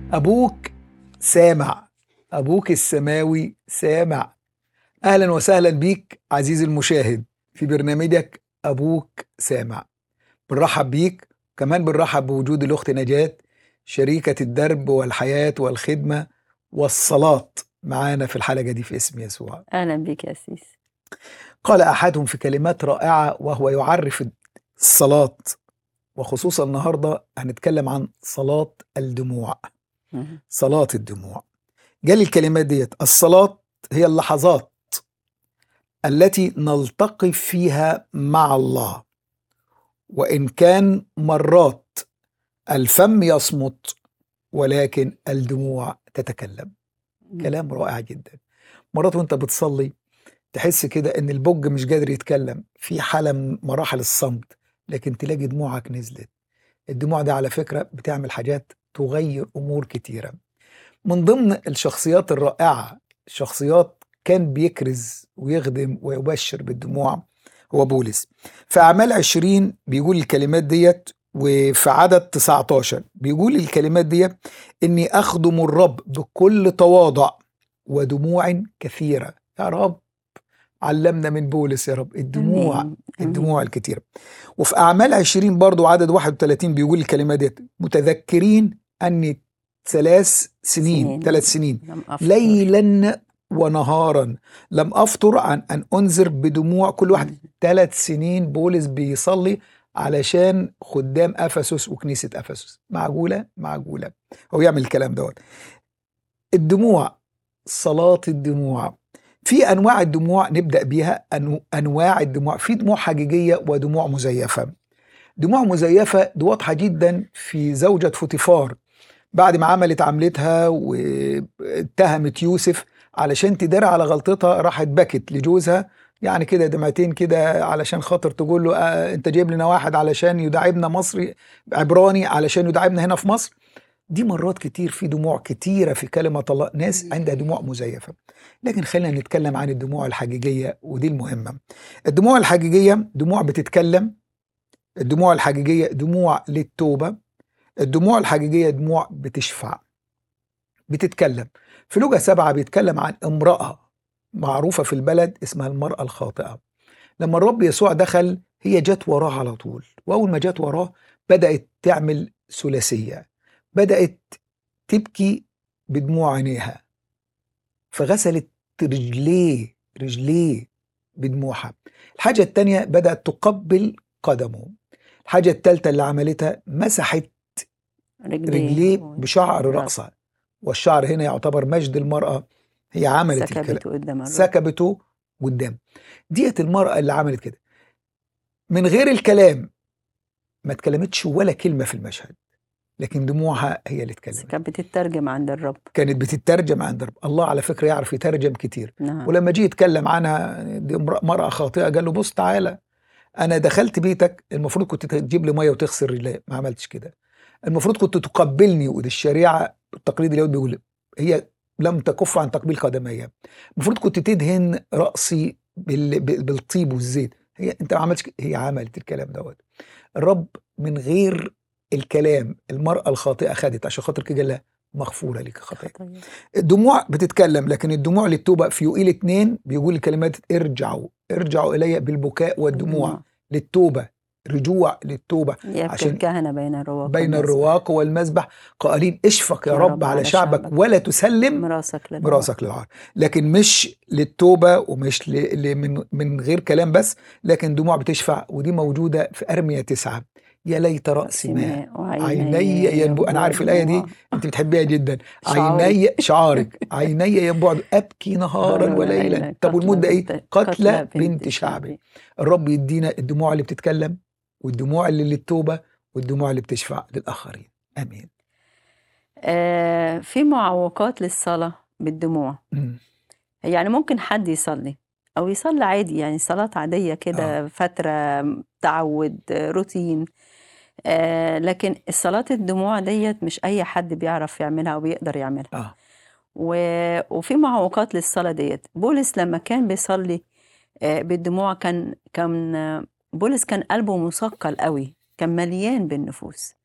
أبوك سامع أبوك السماوي سامع أهلا وسهلا بيك عزيزي المشاهد في برنامجك أبوك سامع بنرحب بيك كمان بنرحب بوجود الأخت نجاة شريكة الدرب والحياة والخدمة والصلاة معانا في الحلقة دي في اسم يسوع اهلا بك يا سيس قال أحدهم في كلمات رائعة وهو يعرف الصلاة وخصوصا النهاردة هنتكلم عن صلاة الدموع مهم. صلاة الدموع جالي الكلمات ديت الصلاة هي اللحظات التي نلتقي فيها مع الله وإن كان مرات الفم يصمت ولكن الدموع تتكلم كلام رائع جدا مرات وانت بتصلي تحس كده ان البج مش قادر يتكلم في حالة من مراحل الصمت لكن تلاقي دموعك نزلت الدموع ده على فكرة بتعمل حاجات تغير امور كتيرة من ضمن الشخصيات الرائعة شخصيات كان بيكرز ويخدم ويبشر بالدموع هو بولس في أعمال عشرين بيقول الكلمات ديت وفي عدد 19 بيقول الكلمات ديت إني أخدم الرب بكل تواضع ودموع كثيرة يا رب علمنا من بولس يا رب الدموع آمين. الدموع الكتيرة وفي أعمال عشرين برضو عدد 31 بيقول الكلمات ديت متذكرين أني ثلاث سنين سنين. ثلاث سنين لم أفطر. ليلا ونهارا لم أفطر عن أن أنذر بدموع كل واحد ثلاث سنين بولس بيصلي علشان خدام أفسس وكنيسة أفسس معقولة معقولة هو يعمل الكلام دوت الدموع صلاة الدموع في أنواع الدموع نبدأ بيها أنو- أنواع الدموع في دموع حقيقية ودموع مزيفة دموع مزيفة دي واضحة جدا في زوجة فوتيفار بعد ما عملت عملتها واتهمت يوسف علشان تدار على غلطتها راحت بكت لجوزها يعني كده دمعتين كده علشان خاطر تقول له آه انت جايب لنا واحد علشان يداعبنا مصري عبراني علشان يداعبنا هنا في مصر دي مرات كتير في دموع كتيرة في كلمة الله ناس عندها دموع مزيفة لكن خلينا نتكلم عن الدموع الحقيقية ودي المهمة الدموع الحقيقية دموع بتتكلم الدموع الحقيقية دموع للتوبة الدموع الحقيقية دموع بتشفع بتتكلم في لغة سبعة بيتكلم عن امرأة معروفة في البلد اسمها المرأة الخاطئة لما الرب يسوع دخل هي جت وراه على طول وأول ما جت وراه بدأت تعمل ثلاثية بدأت تبكي بدموع عينيها فغسلت رجليه رجليه بدموعها الحاجة التانية بدأت تقبل قدمه الحاجة التالتة اللي عملتها مسحت رجليه بشعر ورأس. رأسها والشعر هنا يعتبر مجد المرأة هي عملت الكلام سكبته قدام الرب سكبته قدام ديت المرأة اللي عملت كده من غير الكلام ما اتكلمتش ولا كلمة في المشهد لكن دموعها هي اللي اتكلمت كانت بتترجم عند الرب كانت بتترجم عند رب الله على فكرة يعرف يترجم كتير نعم ولما جه يتكلم عنها دي امرأة- مرأة خاطئة قال له بص تعالى أنا دخلت بيتك المفروض كنت تجيب لي مية وتغسل رجلي ما عملتش كده المفروض كنت تقبلني ودي الشريعة التقليد اليهودي بيقول هي لم تكف عن تقبيل قدمي المفروض كنت تدهن رأسي بال- بال- بالطيب والزيت هي انت ما عملتش كده. هي عملت الكلام دوت الرب من غير الكلام المرأة الخاطئة خدت عشان خاطر كده قال لها مغفورة لك خطاياك خطايا. الدموع بتتكلم لكن الدموع للتوبة في يوئيل اتنين بيقول الكلمات ارجعوا ارجعوا إلي بالبكاء والدموع للتوبة رجوع للتوبة يبكي عشان الكهنة بين الرواق بين والمسبح. الرواق والمذبح قائلين اشفق يا رب على شعبك ولا تسلم مراسك للرب مراسك للعار لكن مش للتوبة ومش ل... ل... من... من غير كلام بس لكن دموع بتشفع ودي موجودة في أرمية تسعة يا ليت رأسي ماء عيني ينبو أنا عارف الآية دي أنت بتحبيها جدا شعاري. عيني شعارك عيني ينبوع أبكي نهارا وليلا طب والمدة إيه قتلى بنت شعبي الرب يدينا الدموع اللي بتتكلم والدموع اللي للتوبة والدموع اللي بتشفع للآخرين آمين آه في معوقات للصلاة بالدموع مم. يعني ممكن حد يصلي أو يصلي عادي يعني صلاة عادية كده فترة تعود آه، روتين آه لكن الصلاة الدموع ديت مش أي حد بيعرف يعملها أو بيقدر يعملها آه و... وفي معوقات للصلاة ديت بولس لما كان بيصلي آه، بالدموع كان كان آه، بولس كان قلبه مثقل قوي كان مليان بالنفوس